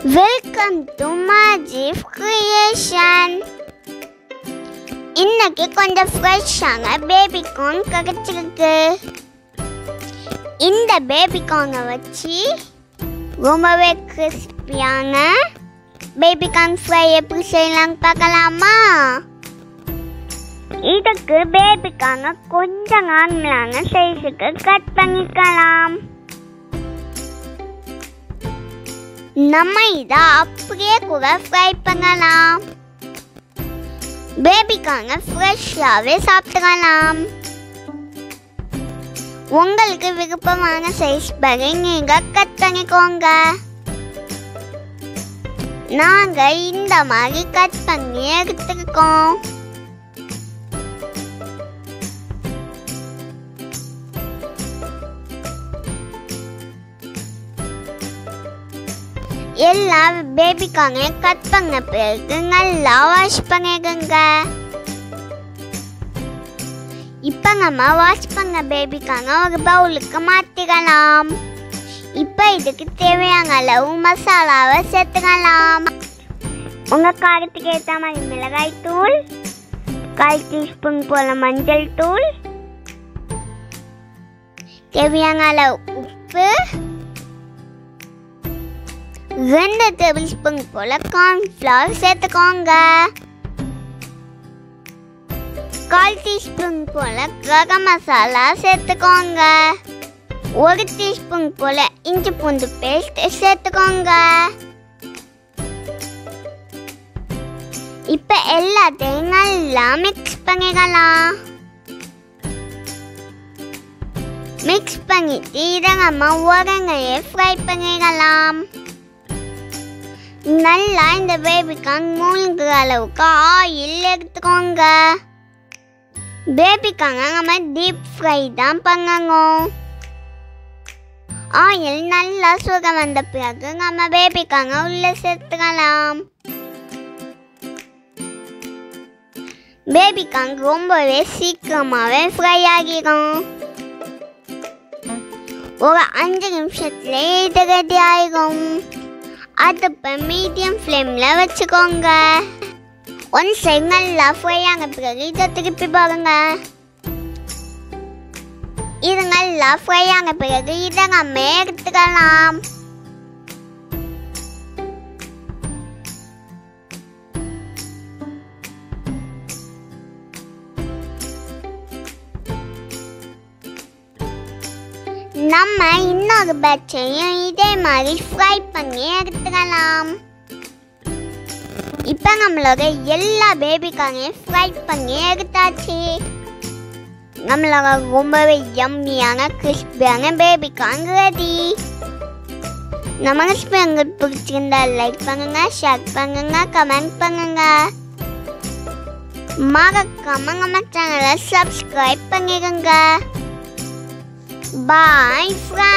Welcome to மாஜிப் creation இன்னைக்கு கொஞ்சம் ஃப்ரெஷ்ஷான பேபி கார்ன் கிடைச்சிருக்கு இந்த பேபி கார்னை வச்சு ரொம்பவே கிறிஸ்பியான பேபி கார்ன் ஃப்ரை எப்படி செய்யலாம் பார்க்கலாமா இதுக்கு பேபி கார்னை கொஞ்சம் நார்மலான சைஸுக்கு கட் பண்ணிக்கலாம் நம்ம இதை அப்படியே கூட ஃப்ரை பண்ணலாம் பேபிக்கான ஃப்ரெஷ்ஷாகவே சாப்பிட்டுக்கலாம் உங்களுக்கு விருப்பமான சைஸ் படி நீங்கள் கட் பண்ணிக்கோங்க நாங்கள் இந்த மாதிரி கட் பண்ணி எடுத்துருக்கோம் எல்லா பேபிக்காங்க கட் பண்ண பிறகு நல்லா வாஷ் பண்ணிடுங்க இப்போ நம்ம வாஷ் பண்ண பேபிக்காங்க ஒரு பவுலுக்கு மாற்றிக்கலாம் இப்போ இதுக்கு தேவையான அளவு மசாலாவை சேர்த்துக்கலாம் உங்கள் காரத்துக்கு ஏற்ற மாதிரி மிளகாய் தூள் கால் டீஸ்பூன் போல மஞ்சள் தூள் தேவையான அளவு உப்பு ரெண்டு டேபிள் ஸ்பூன் போல கார்ன்ஃப்ளவர் சேர்த்துக்கோங்க கால் டீஸ்பூன் போல கரம் மசாலா சேர்த்துக்கோங்க ஒரு டீஸ்பூன் போல இஞ்சி பூண்டு பேஸ்ட் சேர்த்துக்கோங்க இப்போ எல்லாத்தையும் நல்லா மிக்ஸ் பண்ணிக்கலாம் மிக்ஸ் பண்ணிட்டு இதை நம்ம உரங்கையை ஃப்ரை பண்ணிடலாம் நல்லா இந்த பேபிக்காங் மூழ்கிற அளவுக்கு ஆயில் எடுத்துக்கோங்க பேபிக்காங்க நம்ம டீப் ஃப்ரை தான் பண்ணணும் ஆயில் நல்லா சுக வந்த பிறகு நம்ம பேபிக்காங்க உள்ள சேர்த்துக்கலாம் பேபிக்காங் ரொம்பவே சீக்கிரமாகவே ஃப்ரை ஆகிடும் ஒரு அஞ்சு நிமிஷத்துல இது ரெடி ஆகிடும் அடுப்பை மீடியம் ஃப்ளேமில் வச்சுக்கோங்க ஒன் சைடு நல்லா ஃப்ரை ஆன பிறகு இதை திருப்பி பாருங்க இது நல்லா ஃப்ரை ஆன பிறகு இதை நம்ம எடுத்துக்கலாம் நம்ம இன்னொரு பேட்சையும் இதே மாதிரி ஃப்ரை பண்ணி எடுத்துக்கலாம் இப்போ நம்மளோட எல்லா பேபிக்காரையும் ஃப்ரை பண்ணி எடுத்தாச்சு நம்மளோட ரொம்பவே யம்மியான கிறிஸ்பியான பேபிக்காங்க ரெடி நம்ம ரெசிபி உங்களுக்கு பிடிச்சிருந்தா லைக் பண்ணுங்க ஷேர் பண்ணுங்க கமெண்ட் பண்ணுங்க மறக்காம நம்ம சேனலை சப்ஸ்கிரைப் பண்ணிடுங்க Bye, friends.